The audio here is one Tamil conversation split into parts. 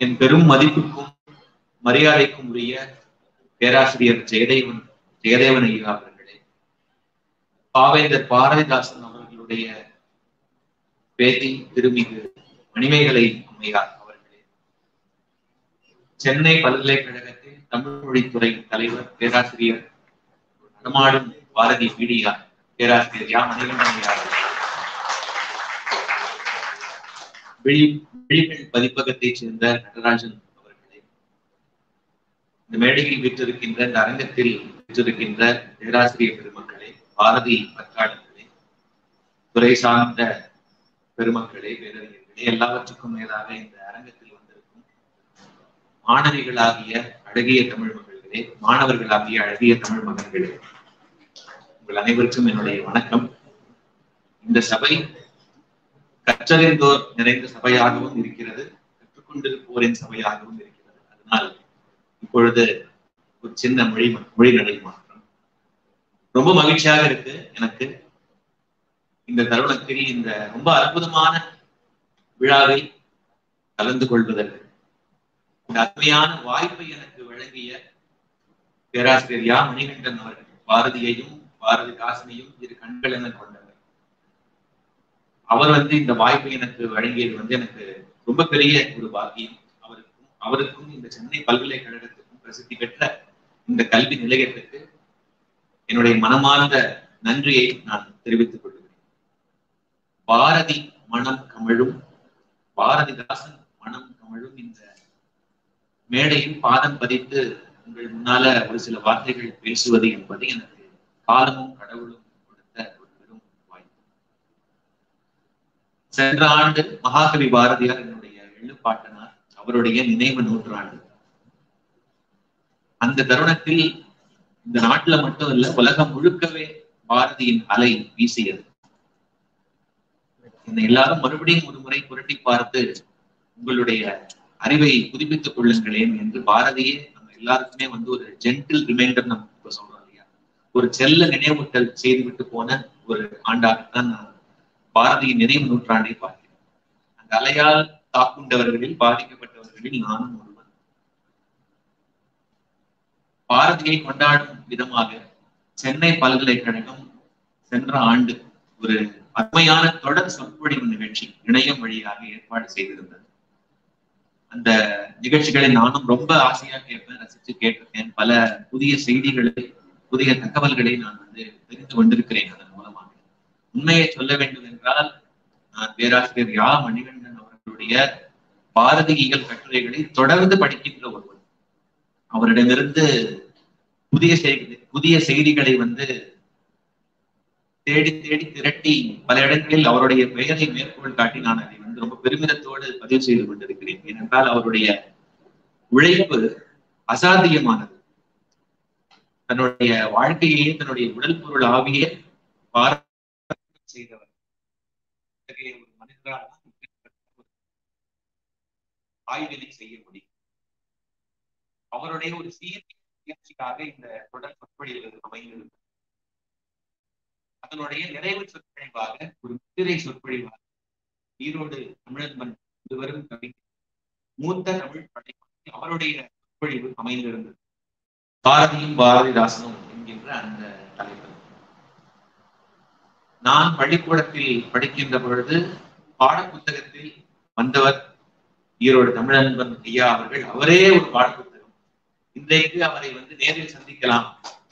என் பெரும் மதிப்புக்கும் மரியாதைக்கும் உரிய பேராசிரியர் ஜெயதேவன் ஜெயதேவன் ஐயா அவர்களே பாவேந்தர் பாரதிதாசன் அவர்களுடைய பேத்தி திருமிகு மணிமேகலை அம்மையார் அவர்களே சென்னை பல்கலைக்கழகத்தில் தமிழ் மொழித்துறை தலைவர் பேராசிரியர் நடமாடும் பாரதி மீடியா பேராசிரியர் யா மணிகண்டன் ஐயா அவர்களே விழி விழிகள் பதிப்பகத்தைச் சேர்ந்த நடராஜன் அவர்களே இந்த மேடையில் வீற்றிருக்கின்ற இந்த அரங்கத்தில் வீற்றிருக்கின்ற பேராசிரியர் பெருமக்களே பாரதி பற்றாளர்களே துறை சார்ந்த பெருமக்களே பேரறிஞர்களே எல்லாவற்றுக்கும் மேலாக இந்த அரங்கத்தில் வந்திருக்கும் மாணவிகளாகிய அழகிய தமிழ் மகள்களே மாணவர்களாகிய அழகிய தமிழ் மகன்களே உங்கள் அனைவருக்கும் என்னுடைய வணக்கம் இந்த சபை கற்றறிந்தோர் நிறைந்த சபையாகவும் இருக்கிறது கற்றுக்கொண்டிருப்போரின் சபையாகவும் இருக்கிறது அதனால் இப்பொழுது ஒரு சின்ன மொழி மொழி நடை மாற்றம் ரொம்ப மகிழ்ச்சியாக இருக்கு எனக்கு இந்த தருணத்தில் இந்த ரொம்ப அற்புதமான விழாவில் கலந்து கொள்வதற்கு இந்த அருமையான வாய்ப்பை எனக்கு வழங்கிய பேராசிரியர் யா மணிகண்டன் அவர்கள் பாரதியையும் பாரதிதாசனையும் இரு கண்கள் என கொண்டவர் அவர் வந்து இந்த வாய்ப்பை எனக்கு வழங்கியது வந்து எனக்கு ரொம்ப பெரிய ஒரு பாக்கியம் அவருக்கும் அவருக்கும் இந்த சென்னை பல்கலைக்கழகத்துக்கும் பிரசித்தி பெற்ற இந்த கல்வி நிலையத்துக்கு என்னுடைய மனமார்ந்த நன்றியை நான் தெரிவித்துக் கொள்கிறேன் பாரதி மனம் கமழும் பாரதிதாசன் மனம் கமழும் இந்த மேடையில் பாதம் பதித்து உங்கள் முன்னால ஒரு சில வார்த்தைகள் பேசுவது என்பது எனக்கு காலமும் கடவுளும் கொடுத்த ஒரு பெரும் வாய்ப்பு சென்ற ஆண்டு மகாகவி பாரதியார் என்னுடைய எள்ளுப்பாட்டனார் அவருடைய நினைவு நூற்றாண்டு அந்த தருணத்தில் இந்த நாட்டுல மட்டும் இல்ல உலகம் முழுக்கவே பாரதியின் அலை வீசியது என்னை எல்லாரும் மறுபடியும் ஒரு முறை புரட்டி பார்த்து உங்களுடைய அறிவை புதுப்பித்துக் கொள்ளுங்களேன் என்று பாரதியே நம்ம எல்லாருக்குமே வந்து ஒரு ஜென்டில் ரிமைண்டர் நம்ம இப்ப சொல்றோம் இல்லையா ஒரு செல்ல நினைவூட்டல் செய்துவிட்டு போன ஒரு ஆண்டாகத்தான் நான் பாரதியின் நினைவு நூற்றாண்டை பார்க்கிறேன் அந்த அலையால் தாக்குண்டவர்களில் பாதிக்கப்பட்டவர்களில் நானும் ஒருவன் பாரதியை கொண்டாடும் விதமாக சென்னை பல்கலைக்கழகம் சென்ற ஆண்டு ஒரு அருமையான தொடர் சொற்பொழிவு நிகழ்ச்சி இணையம் வழியாக ஏற்பாடு செய்திருந்தது அந்த நிகழ்ச்சிகளை நானும் ரொம்ப ஆசையா கேட்பேன் ரசிச்சு கேட்டிருக்கேன் பல புதிய செய்திகளை புதிய தகவல்களை நான் வந்து தெரிந்து கொண்டிருக்கிறேன் அதன் மூலமாக உண்மையை சொல்ல வேண்டும் என்றால் நான் பேராசிரியர் யா மணிகண்டன் அவர்களுடைய பாரதியியல் கட்டுரைகளை தொடர்ந்து படிக்கின்ற ஒருவன் அவரிடமிருந்து புதிய செய்தி புதிய செய்திகளை வந்து தேடி தேடி திரட்டி பல இடங்களில் அவருடைய பெயரை மேற்கோள் காட்டி நான் அதை வந்து ரொம்ப பெருமிதத்தோடு பதிவு செய்து கொண்டிருக்கிறேன் ஏனென்றால் அவருடைய உழைப்பு அசாத்தியமானது தன்னுடைய வாழ்க்கையே தன்னுடைய உடல் பொருள் ஆவியே செய்தவர் ஒரு மனிதரால் ஆய்வினை செய்ய முடியும் அவருடைய ஒரு சீரிய முயற்சிக்காக இந்த தொடர் சொற்பொழிவு அமைந்திருந்தது அதனுடைய நிறைவு சொற்பொழிவாக ஒரு முத்திரை சொற்பொழிவாக ஈரோடு தமிழன்பன் இருவரும் கவி மூத்த தமிழ் படைப்பாளி அவருடைய சொற்பொழிவு அமைந்திருந்தது பாரதியும் பாரதிதாசனும் என்கின்ற அந்த தலைவர் நான் பள்ளிக்கூடத்தில் படிக்கின்ற பொழுது பாடப்புத்தகத்தில் வந்தவர் ஈரோடு தமிழன்பன் ஐயா அவர்கள் அவரே ஒரு பாடப்புத்தகம் இன்றைக்கு அவரை வந்து நேரில் சந்திக்கலாம்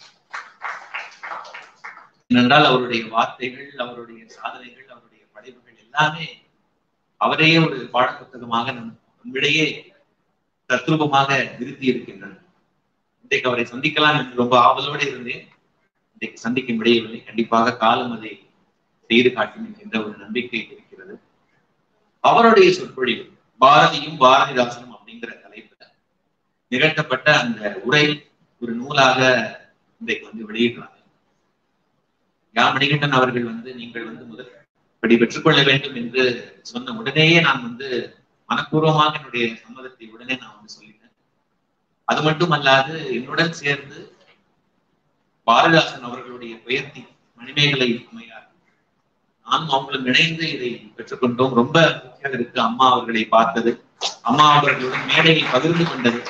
ஏனென்றால் அவருடைய வார்த்தைகள் அவருடைய சாதனைகள் அவருடைய படைப்புகள் எல்லாமே அவரையே ஒரு பாடப்புத்தகமாக நம் நம்மிடையே தத்ரூபமாக நிறுத்தி இருக்கின்றன இன்றைக்கு அவரை சந்திக்கலாம் என்று ரொம்ப ஆவலோடு இருந்தேன் இன்றைக்கு சந்திக்க முடியவில்லை கண்டிப்பாக காலம் அதை செய்து காட்டும் என்கின்ற ஒரு நம்பிக்கை இருக்கிறது அவருடைய சொற்பொழிவு பாரதியும் பாரதிதாசனும் அப்படிங்கிற தலைப்புல நிகழ்த்தப்பட்ட அந்த உரை ஒரு நூலாக இன்றைக்கு வந்து வெளியிடுறாங்க யா மணிகண்டன் அவர்கள் வந்து நீங்கள் வந்து முதல் படி பெற்றுக்கொள்ள வேண்டும் என்று சொன்ன உடனேயே நான் வந்து மனப்பூர்வமாக என்னுடைய சம்மதத்தை உடனே நான் வந்து சொல்லிட்டேன் அது மட்டும் அல்லாது என்னுடன் சேர்ந்து பாரதிதாசன் அவர்களுடைய பெயர்த்தி மணிமேகலை அம்மையார் நானும் அவங்களும் இணைந்து இதை பெற்றுக்கொண்டோம் ரொம்ப மகிழ்ச்சியாக இருக்கு அம்மா அவர்களை பார்த்தது அம்மா அவர்களுடன் மேடையை பகிர்ந்து கொண்டது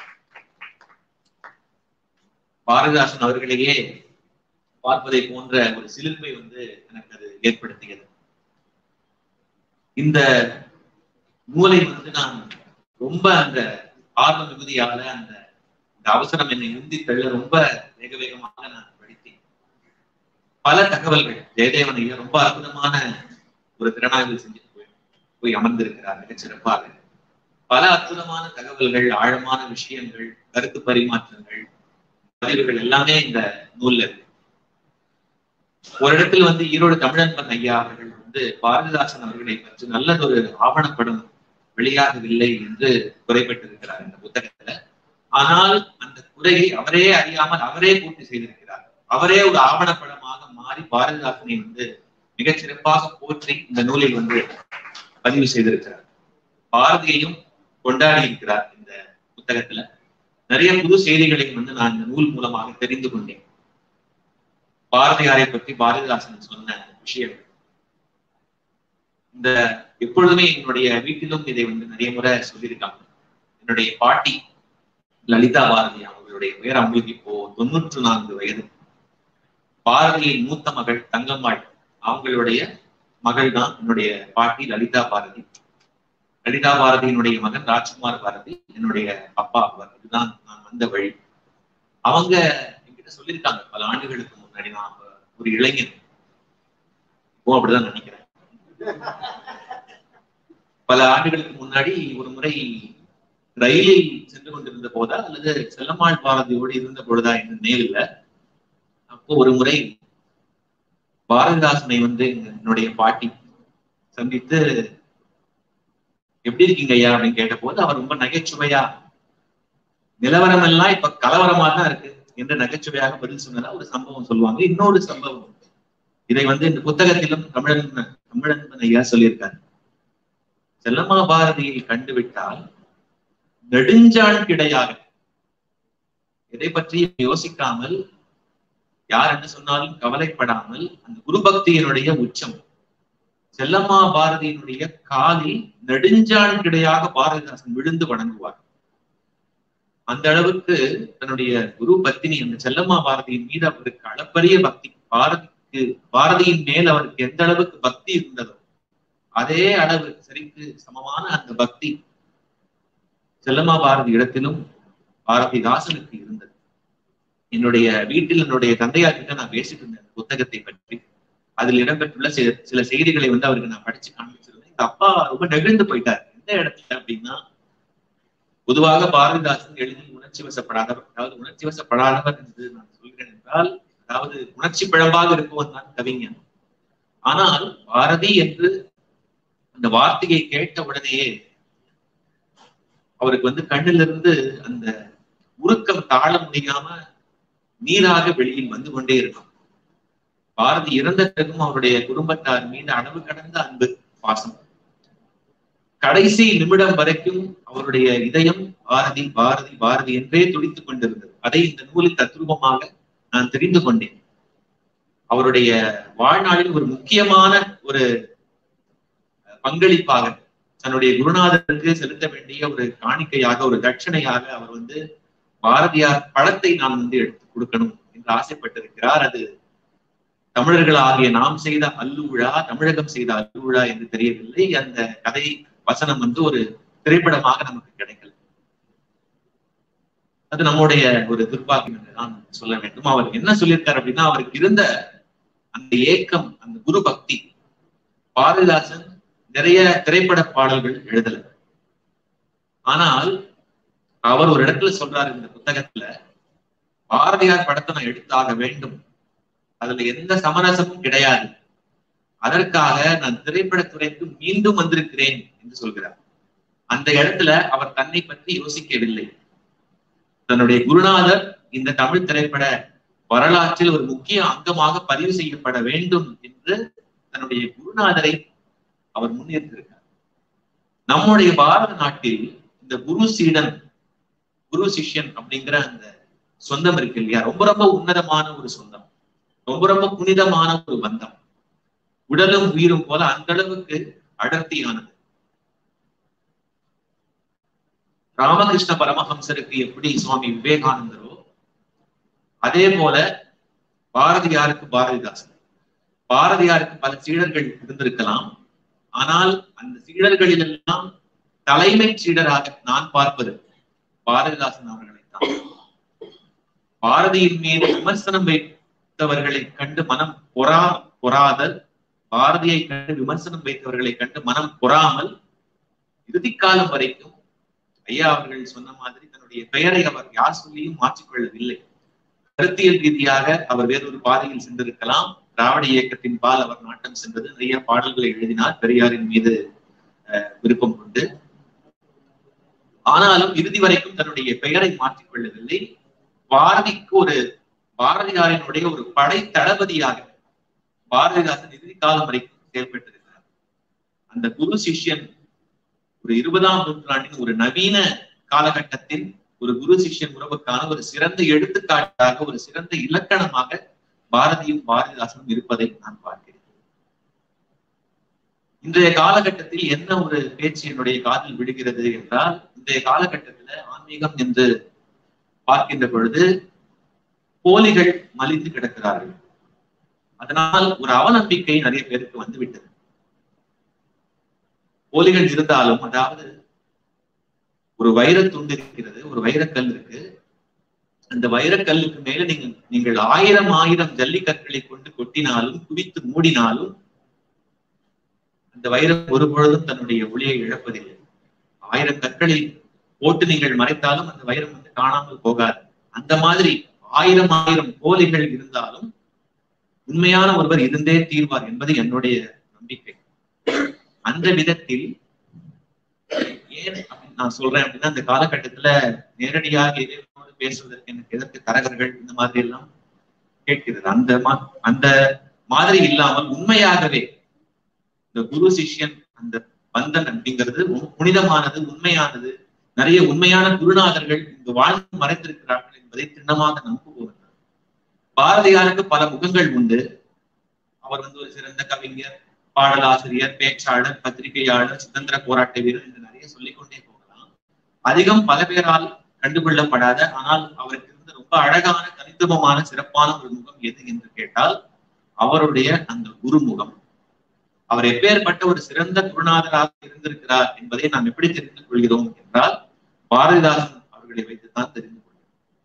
பாரதிதாசன் அவர்களையே பார்ப்பதை போன்ற ஒரு சிலிர்ப்பை வந்து எனக்கு அது ஏற்படுத்தியது இந்த நூலை வந்து நான் ரொம்ப அந்த ஆர்வ மிகுதியால அந்த இந்த அவசரம் என்னை உந்தி தள்ள ரொம்ப வேக வேகமாக நான் படித்தேன் பல தகவல்கள் ஜெயதேவன் ஐயா ரொம்ப அற்புதமான ஒரு திறனாய்வு செஞ்சுட்டு போய் போய் அமர்ந்திருக்கிறார் மிகச் சிறப்பாக பல அற்புதமான தகவல்கள் ஆழமான விஷயங்கள் கருத்து பரிமாற்றங்கள் பதிவுகள் எல்லாமே இந்த நூல்ல இருக்கு ஒரு இடத்துல வந்து ஈரோடு தமிழன்பன் ஐயா அவர்கள் வந்து பாரதிதாசன் அவர்களை பற்றி நல்லதொரு ஆவணப்படம் வெளியாகவில்லை என்று குறைபட்டிருக்கிறார் இந்த புத்தகத்துல ஆனால் அந்த குறையை அவரே அறியாமல் அவரே பூர்த்தி செய்திருக்கிறார் அவரே ஒரு ஆவணப்படமாக மாறி பாரதிதாசனை வந்து மிகச் சிறப்பாக போற்றி இந்த நூலில் வந்து பதிவு செய்திருக்கிறார் பாரதியையும் கொண்டாடி இருக்கிறார் இந்த புத்தகத்துல நிறைய புது செய்திகளையும் வந்து நான் இந்த நூல் மூலமாக தெரிந்து கொண்டேன் பாரதியாரை பற்றி பாரதிதாசன் சொன்ன விஷயங்கள் இந்த எப்பொழுதுமே என்னுடைய வீட்டிலும் இதை வந்து நிறைய முறை சொல்லியிருக்காங்க என்னுடைய பாட்டி லலிதா பாரதி அவங்களுடைய பெயர் அவங்களுக்கு இப்போ தொண்ணூற்று நான்கு வயது பாரதியின் மூத்த மகள் தங்கம்மாள் அவங்களுடைய மகள் தான் என்னுடைய பாட்டி லலிதா பாரதி லலிதா பாரதியினுடைய மகன் ராஜ்குமார் பாரதி என்னுடைய அப்பா அவர் இதுதான் நான் வந்த வழி அவங்க என்கிட்ட சொல்லியிருக்காங்க பல ஆண்டுகளுக்கு முன்னாடி நான் ஒரு இளைஞன் இப்போ அப்படிதான் நினைக்கிறேன் பல ஆண்டுகளுக்கு முன்னாடி ஒரு முறை ரயிலில் சென்று கொண்டிருந்த போதா அல்லது செல்லம்மாள் பாரதியோடு இருந்த பொழுதா என்று நேரில் அப்போ ஒரு முறை பாரதிதாசனை வந்து என்னுடைய பாட்டி சந்தித்து எப்படி இருக்கீங்க ஐயா அப்படின்னு கேட்ட போது அவர் ரொம்ப நகைச்சுவையா நிலவரம் எல்லாம் இப்ப கலவரமா தான் இருக்கு என்று நகைச்சுவையாக பதில் சொன்னதா ஒரு சம்பவம் சொல்லுவாங்க இன்னொரு சம்பவம் இதை வந்து இந்த புத்தகத்திலும் தமிழன் தமிழன் ஐயா சொல்லியிருக்காரு செல்லம்மா பாரதியை கண்டுவிட்டால் நெடுஞ்சான் கிடையாக எதை பற்றியும் யோசிக்காமல் யார் என்ன சொன்னாலும் கவலைப்படாமல் அந்த குரு பக்தியினுடைய உச்சம் செல்லம்மா பாரதியினுடைய காலில் நெடுஞ்சான் கிடையாக பாரதிதாசன் விழுந்து வணங்குவார் அந்த அளவுக்கு தன்னுடைய குரு பத்தினி அந்த செல்லம்மா பாரதியின் மீது அவருக்கு அளப்பரிய பக்தி பாரதிக்கு பாரதியின் மேல் அவருக்கு எந்த அளவுக்கு பக்தி இருந்ததோ அதே அளவு சரிக்கு சமமான அந்த பக்தி செல்லம்மா பாரதி இடத்திலும் பாரதிதாசனுக்கு இருந்தது என்னுடைய வீட்டில் என்னுடைய தந்தையார் கிட்ட நான் பேசிட்டு இருந்தேன் புத்தகத்தை பற்றி அதில் இடம்பெற்றுள்ள சில சில செய்திகளை வந்து அவருக்கு நான் படிச்சு காண்பிச்சிருந்தேன் எங்க அப்பா ரொம்ப நெகிழ்ந்து போயிட்டார் எந்த இடத்துல அப்படின்னா பொதுவாக பாரதிதாசன் எளிதில் உணர்ச்சி வசப்படாதவர் அதாவது உணர்ச்சி வசப்படாதவர் என்று நான் சொல்கிறேன் என்றால் அதாவது உணர்ச்சி பிழம்பாக இருப்பவன் தான் கவிஞன் ஆனால் பாரதி என்று அந்த வார்த்தையை கேட்ட உடனேயே அவருக்கு வந்து கண்ணிலிருந்து அந்த உருக்கம் தாழ முடியாம நீராக வெளியில் வந்து கொண்டே இருக்கும் பாரதி இறந்த பிறகும் அவருடைய குடும்பத்தார் மீது அளவு கடந்த அன்பு பாசம் கடைசி நிமிடம் வரைக்கும் அவருடைய இதயம் பாரதி பாரதி பாரதி என்றே துடித்துக் கொண்டிருந்தது அதை இந்த நூலில் தத்ரூபமாக நான் தெரிந்து கொண்டேன் அவருடைய வாழ்நாளில் ஒரு முக்கியமான ஒரு பங்களிப்பாக தன்னுடைய குருநாதருக்கு செலுத்த வேண்டிய ஒரு காணிக்கையாக ஒரு தட்சணையாக அவர் வந்து பாரதியார் பழத்தை நாம் வந்து எடுத்து கொடுக்கணும் என்று ஆசைப்பட்டிருக்கிறார் அது தமிழர்கள் ஆகிய நாம் செய்த அல்லுவிழா தமிழகம் செய்த அல்லுவிழா என்று தெரியவில்லை அந்த கதை வசனம் வந்து ஒரு திரைப்படமாக நமக்கு கிடைக்கல அது நம்முடைய ஒரு துர்பாகியம் என்றுதான் சொல்ல வேண்டும் அவர் என்ன சொல்லியிருக்காரு அப்படின்னா அவருக்கு இருந்த அந்த ஏக்கம் அந்த குரு பக்தி பாரதிதாசன் நிறைய திரைப்பட பாடல்கள் எழுதல ஆனால் அவர் ஒரு இடத்துல சொல்றாரு இந்த புத்தகத்துல பாரதியார் படத்தை நான் எடுத்தாக வேண்டும் அதுல எந்த சமரசமும் கிடையாது அதற்காக நான் திரைப்படத்துறைக்கு மீண்டும் வந்திருக்கிறேன் என்று சொல்கிறார் அந்த இடத்துல அவர் தன்னை பற்றி யோசிக்கவில்லை தன்னுடைய குருநாதர் இந்த தமிழ் திரைப்பட வரலாற்றில் ஒரு முக்கிய அங்கமாக பதிவு செய்யப்பட வேண்டும் என்று தன்னுடைய குருநாதரை அவர் முன்னிறுத்திருக்கார் நம்முடைய பாரத நாட்டில் இந்த குரு சீடன் குரு சிஷ்யன் அப்படிங்கிற அந்த சொந்தம் இருக்கு இல்லையா ரொம்ப ரொம்ப உன்னதமான ஒரு சொந்தம் ரொம்ப ரொம்ப புனிதமான ஒரு பந்தம் உடலும் உயிரும் போல அந்த அளவுக்கு அடர்த்தியானது ராமகிருஷ்ண பரமஹம்சருக்கு எப்படி சுவாமி விவேகானந்தரோ அதே போல பாரதியாருக்கு பாரதிதாசன் பாரதியாருக்கு பல சீடர்கள் இருந்திருக்கலாம் ஆனால் அந்த சீடர்களில் எல்லாம் தலைமை சீடராக நான் பார்ப்பது பாரதிதாசன் அவர்களைத்தான் பாரதியின் மீது விமர்சனம் வைத்தவர்களை கண்டு மனம் பொறா பொறாதல் பாரதியை கண்டு விமர்சனம் வைத்தவர்களை கண்டு மனம் பொறாமல் இறுதி காலம் வரைக்கும் ஐயா அவர்கள் சொன்ன மாதிரி தன்னுடைய பெயரை அவர் யார் சொல்லியும் மாற்றிக்கொள்ளவில்லை கருத்தியல் ரீதியாக அவர் வேறொரு பாதையில் சென்றிருக்கலாம் திராவிட இயக்கத்தின் பால் அவர் நாட்டம் சென்றது நிறைய பாடல்களை எழுதினார் பெரியாரின் மீது விருப்பம் கொண்டு ஆனாலும் இறுதி வரைக்கும் தன்னுடைய பெயரை மாற்றிக் கொள்ளவில்லை பாரதிக்கு ஒரு பாரதியாரினுடைய ஒரு படை தளபதியாக பாரதிதாசன் இறுதி காலம் வரைக்கும் செயல்பட்டிருக்கிறார் அந்த குரு சிஷ்யன் ஒரு இருபதாம் நூற்றாண்டின் ஒரு நவீன காலகட்டத்தில் ஒரு குரு சிஷ்யன் உறவுக்கான ஒரு சிறந்த எடுத்துக்காட்டாக ஒரு சிறந்த இலக்கணமாக பாரதியும் பாரதிதாசனும் இருப்பதை நான் பார்க்கிறேன் இன்றைய காலகட்டத்தில் என்ன ஒரு பேச்சு என்னுடைய காதில் விடுகிறது என்றால் இன்றைய காலகட்டத்துல ஆன்மீகம் என்று பார்க்கின்ற பொழுது போலிகள் மலிந்து கிடக்கிறார்கள் அதனால் ஒரு அவநம்பிக்கை நிறைய பேருக்கு வந்துவிட்டது போலிகள் இருந்தாலும் அதாவது ஒரு வைரத்துண்டு இருக்கிறது ஒரு வைரக்கல் இருக்கு அந்த வைரக்கல்லுக்கு மேல நீங்க நீங்கள் ஆயிரம் ஆயிரம் ஜல்லிக்கற்களை கொண்டு கொட்டினாலும் குவித்து மூடினாலும் அந்த வைரம் ஒரு பொழுதும் தன்னுடைய ஒளியை இழப்பதில்லை ஆயிரம் கற்களை போட்டு நீங்கள் மறைத்தாலும் அந்த வைரம் வந்து காணாமல் போகாது அந்த மாதிரி ஆயிரம் ஆயிரம் போலிகள் இருந்தாலும் உண்மையான ஒருவர் இருந்தே தீர்வார் என்பது என்னுடைய நம்பிக்கை அந்த விதத்தில் ஏன் நான் சொல்றேன் அப்படின்னா அந்த காலகட்டத்துல நேரடியாக இறைவனோடு பேசுவதற்கு எனக்கு எதற்கு தரகர்கள் இந்த மாதிரி எல்லாம் கேட்கிறது அந்த மா அந்த மாதிரி இல்லாமல் உண்மையாகவே இந்த குரு சிஷ்யன் அந்த பந்தன் அப்படிங்கிறது புனிதமானது உண்மையானது நிறைய உண்மையான குருநாதர்கள் இங்கு வாழ்ந்து மறைந்திருக்கிறார்கள் என்பதை திண்ணமாக நம்புவோம் பாரதியாருக்கு பல முகங்கள் உண்டு அவர் வந்து ஒரு சிறந்த கவிஞர் பாடலாசிரியர் பேச்சாளர் பத்திரிகையாளர் சுதந்திர போராட்ட வீரர் என்று நிறைய சொல்லிக்கொண்டே போகலாம் அதிகம் பல பேரால் கண்டுகொள்ளப்படாத ஆனால் அவருக்கு இருந்த ரொம்ப அழகான தனித்துவமான சிறப்பான ஒரு முகம் எது என்று கேட்டால் அவருடைய அந்த குருமுகம் அவர் எப்பேற்பட்ட ஒரு சிறந்த குருநாதராக இருந்திருக்கிறார் என்பதை நாம் எப்படி தெரிந்து கொள்கிறோம் என்றால் பாரதிதாசன் அவர்களை வைத்துத்தான் தெரிந்து கொள்கிறோம்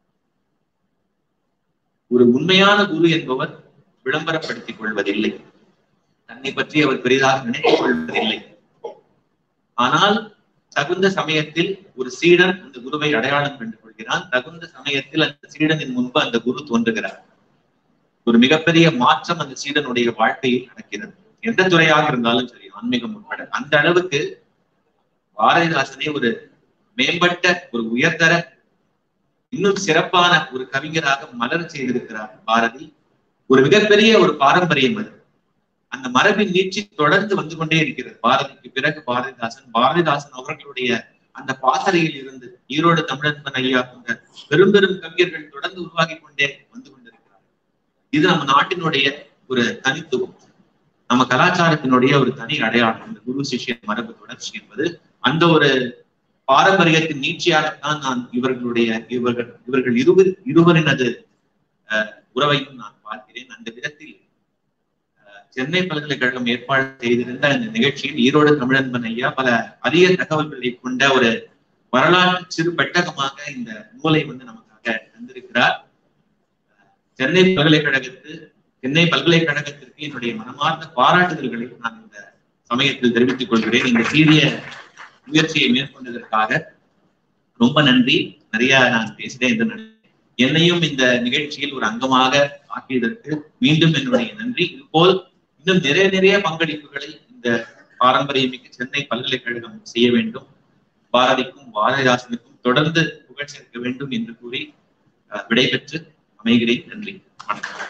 ஒரு உண்மையான குரு என்பவர் விளம்பரப்படுத்திக் கொள்வதில்லை தன்னை பற்றி அவர் பெரிதாக நினைத்துக் கொள்வதில்லை ஆனால் தகுந்த சமயத்தில் ஒரு சீடன் அந்த குருவை அடையாளம் கண்டு கொள்கிறான் தகுந்த சமயத்தில் அந்த சீடனின் முன்பு அந்த குரு தோன்றுகிறார் ஒரு மிகப்பெரிய மாற்றம் அந்த சீடனுடைய வாழ்க்கையில் நடக்கிறது எந்த துறையாக இருந்தாலும் சரி ஆன்மீகம் உட்பட அந்த அளவுக்கு பாரதிதாசனே ஒரு மேம்பட்ட ஒரு உயர்தர இன்னும் சிறப்பான ஒரு கவிஞராக மலர் செய்திருக்கிறார் பாரதி ஒரு மிகப்பெரிய ஒரு பாரம்பரியம் அது அந்த மரபின் நீட்சி தொடர்ந்து வந்து கொண்டே இருக்கிறது பாரதிக்கு பிறகு பாரதிதாசன் பாரதிதாசன் அவர்களுடைய அந்த பாசறையில் இருந்து ஈரோடு தமிழன்பன் ஐயா போன்ற பெரும் பெரும் கவிஞர்கள் தொடர்ந்து உருவாகி கொண்டே வந்து கொண்டிருக்கிறார் இது நம்ம நாட்டினுடைய ஒரு தனித்துவம் நம்ம கலாச்சாரத்தினுடைய ஒரு தனி அடையாளம் இந்த குரு சிஷ்யன் மரபு தொடர்ச்சி என்பது அந்த ஒரு பாரம்பரியத்தின் நீட்சியாகத்தான் நான் இவர்களுடைய இவர்கள் இவர்கள் இருவர் இருவரினது உறவையும் நான் பார்க்கிறேன் அந்த விதத்தில் சென்னை பல்கலைக்கழகம் ஏற்பாடு செய்திருந்த இந்த நிகழ்ச்சியில் ஈரோடு தமிழன்பன் ஐயா பல அரிய தகவல்களை கொண்ட ஒரு வரலாற்று சிறு பெட்டகமாக இந்த நூலை வந்து நமக்காக தந்திருக்கிறார் சென்னை பல்கலைக்கழகத்து சென்னை பல்கலைக்கழகத்திற்கு என்னுடைய மனமார்ந்த பாராட்டுதல்களை நான் இந்த சமயத்தில் தெரிவித்துக் கொள்கிறேன் இந்த சீரிய முயற்சியை மேற்கொண்டதற்காக ரொம்ப நன்றி நிறைய நான் பேசிட்டேன் என்று என்னையும் இந்த நிகழ்ச்சியில் ஒரு அங்கமாக ஆக்கியதற்கு மீண்டும் என்னுடைய நன்றி இதுபோல் இன்னும் நிறைய நிறைய பங்களிப்புகளை இந்த பாரம்பரியமிக்க சென்னை பல்கலைக்கழகம் செய்ய வேண்டும் பாரதிக்கும் பாரதிதாசனுக்கும் தொடர்ந்து புகழ் சேர்க்க வேண்டும் என்று கூறி விடைபெற்று அமைகிறேன் நன்றி வணக்கம்